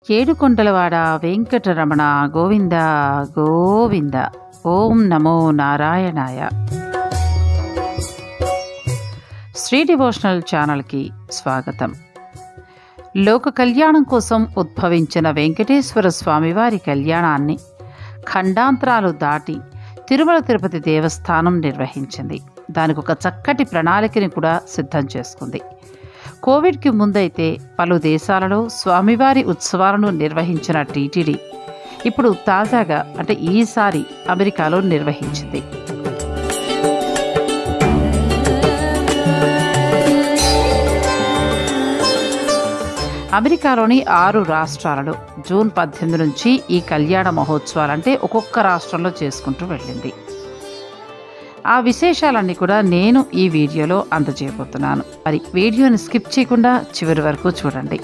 ఏడుకొండలవాడ వెంకటరమణ గోవింద గోవింద ఓం నమో నారాయణాయ శ్రీ డివోషనల్ ఛానల్కి స్వాగతం లోక కళ్యాణం కోసం ఉద్భవించిన వెంకటేశ్వర స్వామివారి కళ్యాణాన్ని ఖండాంతరాలు దాటి తిరుమల తిరుపతి దేవస్థానం నిర్వహించింది దానికి ఒక చక్కటి ప్రణాళికని కూడా సిద్ధం చేసుకుంది కోవిడ్కి ముందైతే పలు దేశాలలో స్వామివారి ఉత్సవాలను నిర్వహించిన టీటీడీ ఇప్పుడు తాజాగా అంటే ఈసారి అమెరికాలో నిర్వహించింది అమెరికాలోని ఆరు రాష్ట్రాలలో జూన్ పద్దెనిమిది నుంచి ఈ కళ్యాణ మహోత్సవాలు అంటే ఒక్కొక్క రాష్ట్రంలో చేసుకుంటూ వెళ్ళింది ఆ విశేషాలన్నీ కూడా నేను ఈ వీడియోలో అందజేయబోతున్నాను మరి వీడియోని స్కిప్ చేయకుండా చివరి వరకు చూడండి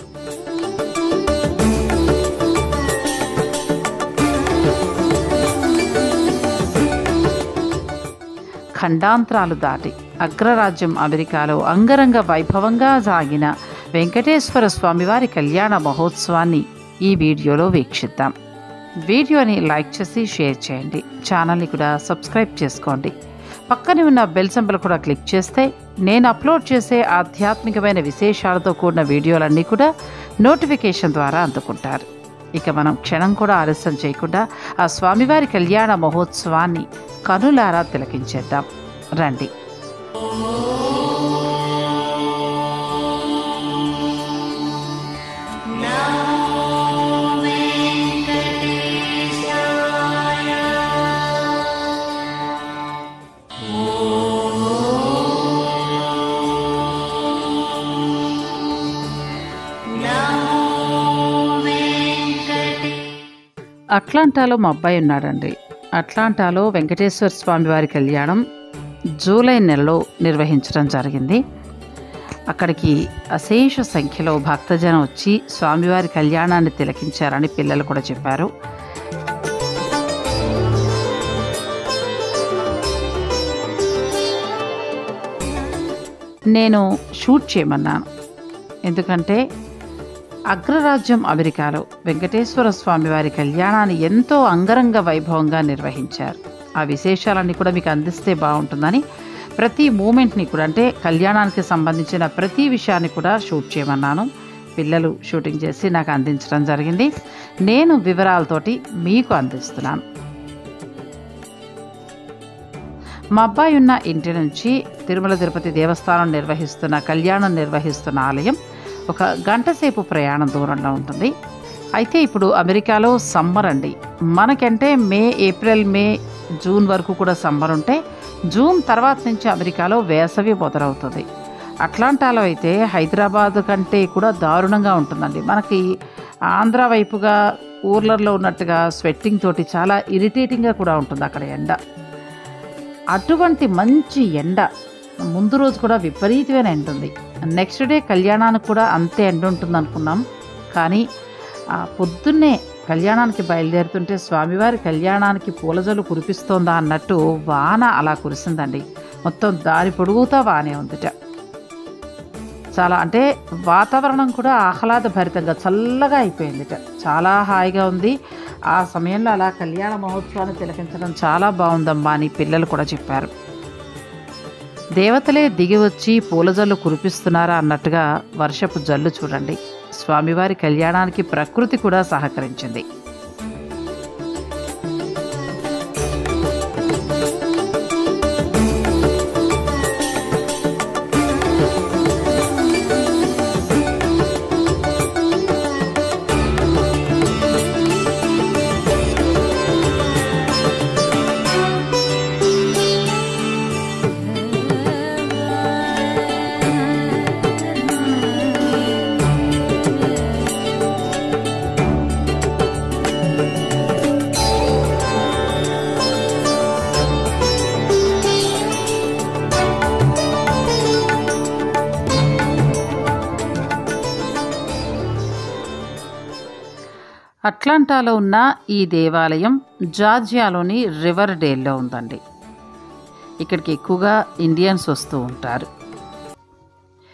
ఖండాంతరాలు దాటి అగ్రరాజ్యం అమెరికాలో అంగరంగ వైభవంగా సాగిన వెంకటేశ్వర స్వామివారి కళ్యాణ మహోత్సవాన్ని ఈ వీడియోలో వీక్షిద్దాం వీడియోని లైక్ చేసి షేర్ చేయండి ఛానల్ని కూడా సబ్స్క్రైబ్ చేసుకోండి పక్కనే ఉన్న బెల్ సింబల్ కూడా క్లిక్ చేస్తే నేను అప్లోడ్ చేసే ఆధ్యాత్మికమైన విశేషాలతో కూడిన వీడియోలన్నీ కూడా నోటిఫికేషన్ ద్వారా అందుకుంటారు ఇక మనం క్షణం కూడా ఆలస్యం చేయకుండా ఆ స్వామివారి కళ్యాణ మహోత్సవాన్ని కనులారా తిలకించేద్దాం రండి అట్లాంటాలో మా అబ్బాయి ఉన్నాడండి అట్లాంటాలో వెంకటేశ్వర స్వామి వారి కళ్యాణం జూలై నెలలో నిర్వహించడం జరిగింది అక్కడికి అశేష సంఖ్యలో భక్తజనం వచ్చి స్వామివారి కళ్యాణాన్ని తిలకించారని పిల్లలు కూడా చెప్పారు నేను షూట్ చేయమన్నాను ఎందుకంటే అగ్రరాజ్యం అమెరికాలో వెంకటేశ్వర స్వామి వారి కళ్యాణాన్ని ఎంతో అంగరంగ వైభవంగా నిర్వహించారు ఆ విశేషాలన్నీ కూడా మీకు అందిస్తే బాగుంటుందని ప్రతి మూమెంట్ని కూడా అంటే కళ్యాణానికి సంబంధించిన ప్రతి విషయాన్ని కూడా షూట్ చేయమన్నాను పిల్లలు షూటింగ్ చేసి నాకు అందించడం జరిగింది నేను వివరాలతోటి మీకు అందిస్తున్నాను మా అబ్బాయి ఉన్న ఇంటి నుంచి తిరుమల తిరుపతి దేవస్థానం నిర్వహిస్తున్న కళ్యాణం నిర్వహిస్తున్న ఆలయం ఒక గంట సేపు ప్రయాణం దూరంలో ఉంటుంది అయితే ఇప్పుడు అమెరికాలో సమ్మర్ అండి మనకంటే మే ఏప్రిల్ మే జూన్ వరకు కూడా సమ్మర్ ఉంటే జూన్ తర్వాత నుంచి అమెరికాలో వేసవి మొదలవుతుంది అట్లాంటాలో అయితే హైదరాబాద్ కంటే కూడా దారుణంగా ఉంటుందండి మనకి ఆంధ్ర వైపుగా ఊర్లలో ఉన్నట్టుగా స్వెట్టింగ్ తోటి చాలా ఇరిటేటింగ్గా కూడా ఉంటుంది అక్కడ ఎండ అటువంటి మంచి ఎండ ముందు రోజు కూడా విపరీతమైన ఎండ ఉంది నెక్స్ట్ డే కళ్యాణానికి కూడా అంతే ఎండ ఉంటుంది అనుకున్నాం కానీ ఆ పొద్దున్నే కళ్యాణానికి బయలుదేరుతుంటే స్వామివారి కళ్యాణానికి పూలజలు కురిపిస్తోందా అన్నట్టు వాన అలా కురిసిందండి మొత్తం దారి పొడుగుతా వానే ఉందిట చాలా అంటే వాతావరణం కూడా ఆహ్లాదభరితంగా చల్లగా అయిపోయిందిట చాలా హాయిగా ఉంది ఆ సమయంలో అలా కళ్యాణ మహోత్సవాన్ని తిలకించడం చాలా బాగుందమ్మా అని పిల్లలు కూడా చెప్పారు దేవతలే దిగి వచ్చి పూలజల్లు కురిపిస్తున్నారా అన్నట్టుగా వర్షపు జల్లు చూడండి స్వామివారి కళ్యాణానికి ప్రకృతి కూడా సహకరించింది అట్లాంటాలో ఉన్న ఈ దేవాలయం జార్జియాలోని రివర్ డేల్లో ఉందండి ఇక్కడికి ఎక్కువగా ఇండియన్స్ వస్తూ ఉంటారు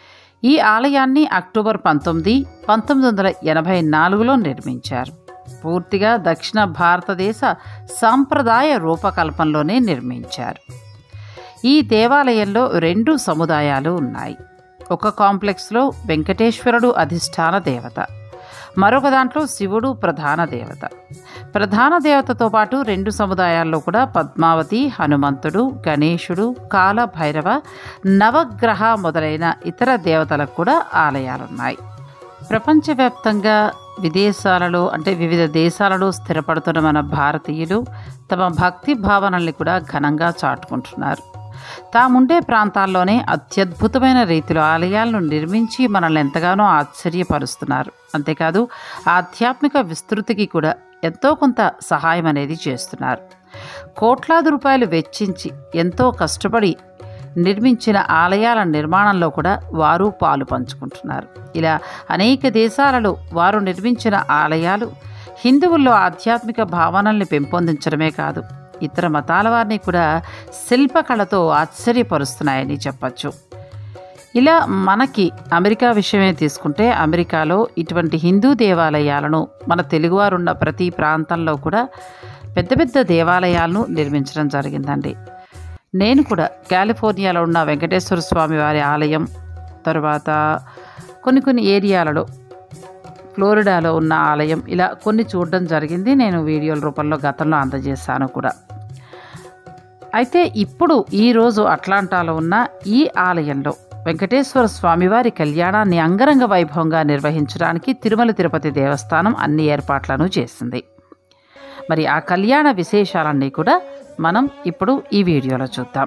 ఈ ఆలయాన్ని అక్టోబర్ పంతొమ్మిది పంతొమ్మిది వందల ఎనభై నాలుగులో నిర్మించారు పూర్తిగా దక్షిణ భారతదేశ సాంప్రదాయ రూపకల్పనలోనే నిర్మించారు ఈ దేవాలయంలో రెండు సముదాయాలు ఉన్నాయి ఒక కాంప్లెక్స్లో వెంకటేశ్వరుడు అధిష్టాన దేవత మరొక దాంట్లో శివుడు ప్రధాన దేవత ప్రధాన దేవతతో పాటు రెండు సముదాయాల్లో కూడా పద్మావతి హనుమంతుడు గణేశుడు కాల భైరవ నవగ్రహ మొదలైన ఇతర దేవతలకు కూడా ఆలయాలున్నాయి ప్రపంచవ్యాప్తంగా విదేశాలలో అంటే వివిధ దేశాలలో స్థిరపడుతున్న మన భారతీయులు తమ భక్తి భావనల్ని కూడా ఘనంగా చాటుకుంటున్నారు తాముండే ప్రాంతాల్లోనే అత్యద్భుతమైన రీతిలో ఆలయాలను నిర్మించి మనల్ని ఎంతగానో ఆశ్చర్యపరుస్తున్నారు అంతేకాదు ఆధ్యాత్మిక విస్తృతికి కూడా ఎంతో కొంత సహాయం అనేది చేస్తున్నారు కోట్లాది రూపాయలు వెచ్చించి ఎంతో కష్టపడి నిర్మించిన ఆలయాల నిర్మాణంలో కూడా వారు పాలు పంచుకుంటున్నారు ఇలా అనేక దేశాలలో వారు నిర్మించిన ఆలయాలు హిందువుల్లో ఆధ్యాత్మిక భావనల్ని పెంపొందించడమే కాదు ఇతర మతాల వారిని కూడా శిల్పకళతో ఆశ్చర్యపరుస్తున్నాయని చెప్పచ్చు ఇలా మనకి అమెరికా విషయమే తీసుకుంటే అమెరికాలో ఇటువంటి హిందూ దేవాలయాలను మన తెలుగువారున్న ప్రతి ప్రాంతంలో కూడా పెద్ద పెద్ద దేవాలయాలను నిర్మించడం జరిగిందండి నేను కూడా కాలిఫోర్నియాలో ఉన్న వెంకటేశ్వర స్వామి వారి ఆలయం తర్వాత కొన్ని కొన్ని ఏరియాలలో ఫ్లోరిడాలో ఉన్న ఆలయం ఇలా కొన్ని చూడడం జరిగింది నేను వీడియోల రూపంలో గతంలో అందజేశాను కూడా అయితే ఇప్పుడు ఈరోజు అట్లాంటాలో ఉన్న ఈ ఆలయంలో వెంకటేశ్వర స్వామివారి కళ్యాణాన్ని అంగరంగ వైభవంగా నిర్వహించడానికి తిరుమల తిరుపతి దేవస్థానం అన్ని ఏర్పాట్లను చేసింది మరి ఆ కళ్యాణ విశేషాలన్నీ కూడా మనం ఇప్పుడు ఈ వీడియోలో చూద్దాం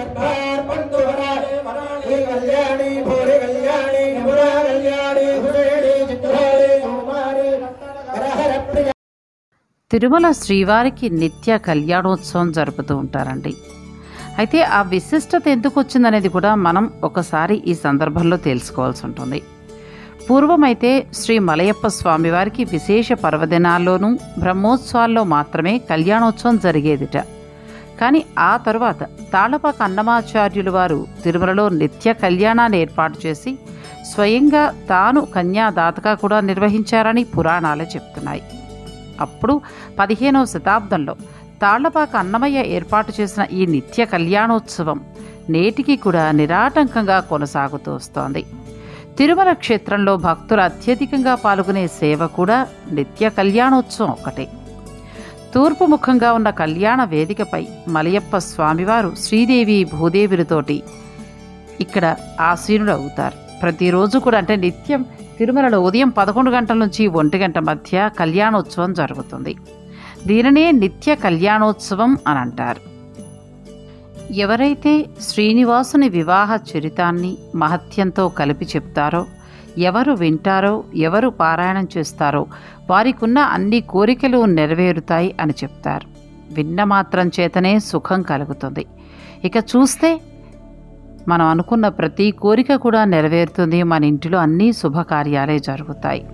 కళ్యాణి భూరి కళ్యాణి యమునా కళ్యాణి హురేణి చిత్రాలే కుమారి హరహర ప్రియ తిరుమల శ్రీవారికి నిత్య కళ్యాణోత్సవం జరుపుతూ ఉంటారండి అయితే ఆ విశిష్టత ఎందుకు వచ్చిందనేది కూడా మనం ఒకసారి ఈ సందర్భంలో తెలుసుకోవాల్సి ఉంటుంది పూర్వమైతే శ్రీ మలయప్ప స్వామివారికి విశేష పర్వదినాల్లోనూ బ్రహ్మోత్సవాల్లో మాత్రమే కళ్యాణోత్సవం జరిగేదిట కానీ ఆ తరువాత తాళపాక అన్నమాచార్యులు వారు తిరుమలలో నిత్య కళ్యాణాన్ని ఏర్పాటు చేసి స్వయంగా తాను కన్యాదాతగా కూడా నిర్వహించారని పురాణాలే చెప్తున్నాయి అప్పుడు పదిహేనవ శతాబ్దంలో తాళ్లపాక అన్నమయ్య ఏర్పాటు చేసిన ఈ నిత్య కళ్యాణోత్సవం నేటికి కూడా నిరాటంకంగా కొనసాగుతూ వస్తోంది తిరుమల క్షేత్రంలో భక్తులు అత్యధికంగా పాల్గొనే సేవ కూడా నిత్య కళ్యాణోత్సవం ఒక్కటే తూర్పు ముఖంగా ఉన్న కళ్యాణ వేదికపై మలయప్ప స్వామివారు శ్రీదేవి భూదేవులతోటి ఇక్కడ ఆసీనుడు అవుతారు ప్రతిరోజు కూడా అంటే నిత్యం తిరుమలలో ఉదయం పదకొండు గంటల నుంచి ఒంటి గంట మధ్య కళ్యాణోత్సవం జరుగుతుంది దీనినే నిత్య కళ్యాణోత్సవం అని అంటారు ఎవరైతే శ్రీనివాసుని వివాహ చరితాన్ని మహత్యంతో కలిపి చెప్తారో ఎవరు వింటారో ఎవరు పారాయణం చేస్తారో వారికున్న అన్ని కోరికలు నెరవేరుతాయి అని చెప్తారు విన్న మాత్రం చేతనే సుఖం కలుగుతుంది ఇక చూస్తే మనం అనుకున్న ప్రతి కోరిక కూడా నెరవేరుతుంది మన ఇంటిలో అన్ని శుభకార్యాలే జరుగుతాయి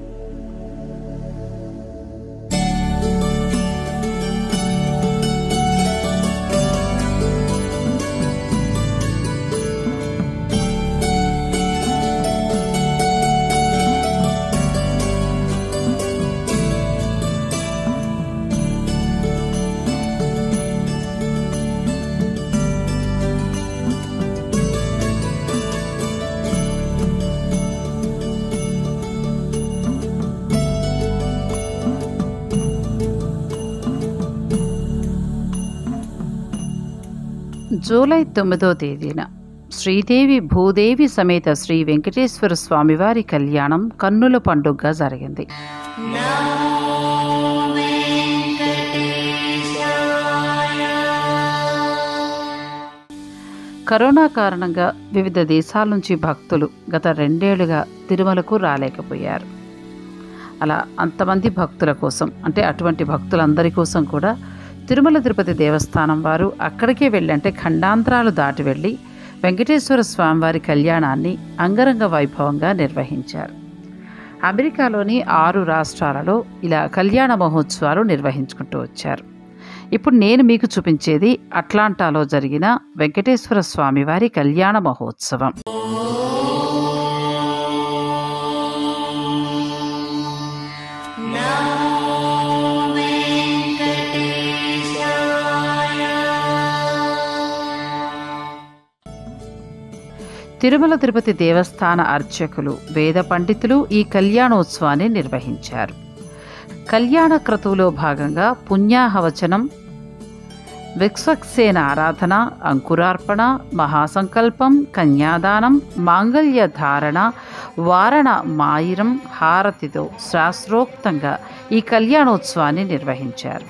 జూలై తొమ్మిదో తేదీన శ్రీదేవి భూదేవి సమేత శ్రీ వెంకటేశ్వర స్వామివారి కళ్యాణం కన్నుల పండుగగా జరిగింది కరోనా కారణంగా వివిధ దేశాల నుంచి భక్తులు గత రెండేళ్లుగా తిరుమలకు రాలేకపోయారు అలా అంతమంది భక్తుల కోసం అంటే అటువంటి భక్తులందరి కోసం కూడా తిరుమల తిరుపతి దేవస్థానం వారు అక్కడికే వెళ్ళి అంటే ఖండాంతరాలు దాటి వెళ్ళి వెంకటేశ్వర స్వామివారి కళ్యాణాన్ని అంగరంగ వైభవంగా నిర్వహించారు అమెరికాలోని ఆరు రాష్ట్రాలలో ఇలా కళ్యాణ మహోత్సవాలు నిర్వహించుకుంటూ వచ్చారు ఇప్పుడు నేను మీకు చూపించేది అట్లాంటాలో జరిగిన వెంకటేశ్వర స్వామివారి కళ్యాణ మహోత్సవం తిరుమల తిరుపతి దేవస్థాన అర్చకులు వేద పండితులు ఈ కళ్యాణోత్సవాన్ని నిర్వహించారు కళ్యాణ క్రతువులో భాగంగా పుణ్యాహవచనం విక్స్వక్సేన ఆరాధన అంకురార్పణ మహాసంకల్పం కన్యాదానం మాంగళ్య ధారణ వారణ మాయిరం హారతితో శాస్త్రోక్తంగా ఈ కళ్యాణోత్సవాన్ని నిర్వహించారు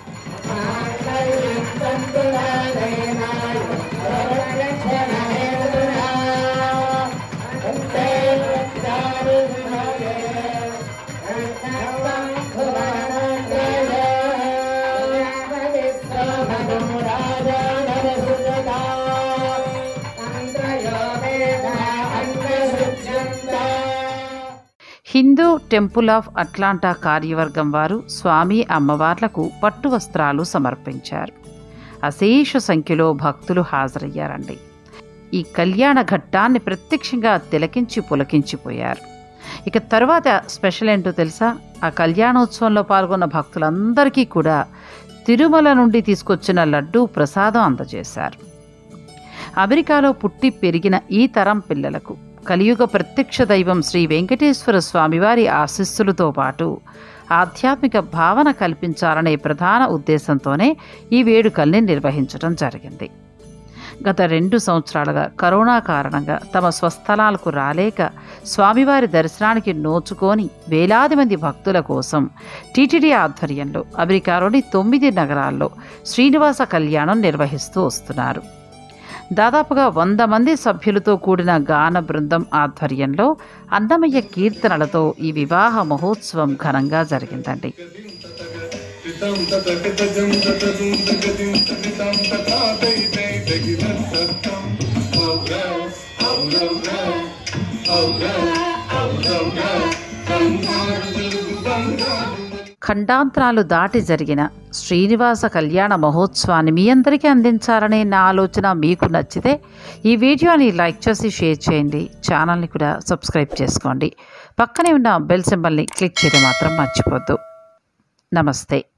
హిందూ టెంపుల్ ఆఫ్ అట్లాంటా కార్యవర్గం వారు స్వామి అమ్మవార్లకు పట్టు వస్త్రాలు సమర్పించారు అశేష సంఖ్యలో భక్తులు హాజరయ్యారండి ఈ కళ్యాణ ఘట్టాన్ని ప్రత్యక్షంగా తిలకించి పులకించిపోయారు ఇక తరువాత స్పెషల్ ఏంటో తెలుసా ఆ కళ్యాణోత్సవంలో పాల్గొన్న భక్తులందరికీ కూడా తిరుమల నుండి తీసుకొచ్చిన లడ్డూ ప్రసాదం అందజేశారు అమెరికాలో పుట్టి పెరిగిన ఈ తరం పిల్లలకు కలియుగ ప్రత్యక్ష దైవం శ్రీ వెంకటేశ్వర స్వామివారి ఆశీస్సులతో పాటు ఆధ్యాత్మిక భావన కల్పించాలనే ప్రధాన ఉద్దేశంతోనే ఈ వేడుకల్ని నిర్వహించడం జరిగింది గత రెండు సంవత్సరాలుగా కరోనా కారణంగా తమ స్వస్థలాలకు రాలేక స్వామివారి దర్శనానికి నోచుకొని వేలాది మంది భక్తుల కోసం టీటీడీ ఆధ్వర్యంలో అమెరికాలోని తొమ్మిది నగరాల్లో శ్రీనివాస కళ్యాణం నిర్వహిస్తూ వస్తున్నారు దాదాపుగా వంద మంది సభ్యులతో కూడిన గాన బృందం ఆధ్వర్యంలో అన్నమయ్య కీర్తనలతో ఈ వివాహ మహోత్సవం ఘనంగా జరిగిందండి తితం తత తితజం తతజం తగదిం తగితం తథా దై దై దగిదం తత్తం ఔరా ఔరా ఔరా ఔరా కంగారు బంగారు ఖండాంతరాలు దాటి జరిగిన శ్రీనివాస కళ్యాణ మహోత్సవాన్ని మీ అందరికీ అందించాలనే నా ఆలోచన మీకు నచ్చితే ఈ వీడియోని లైక్ చేసి షేర్ చేయండి ఛానల్ని కూడా సబ్స్క్రైబ్ చేసుకోండి పక్కనే ఉన్న బెల్ సింబల్ని క్లిక్ చేయడం మాత్రం మర్చిపోద్దు నమస్తే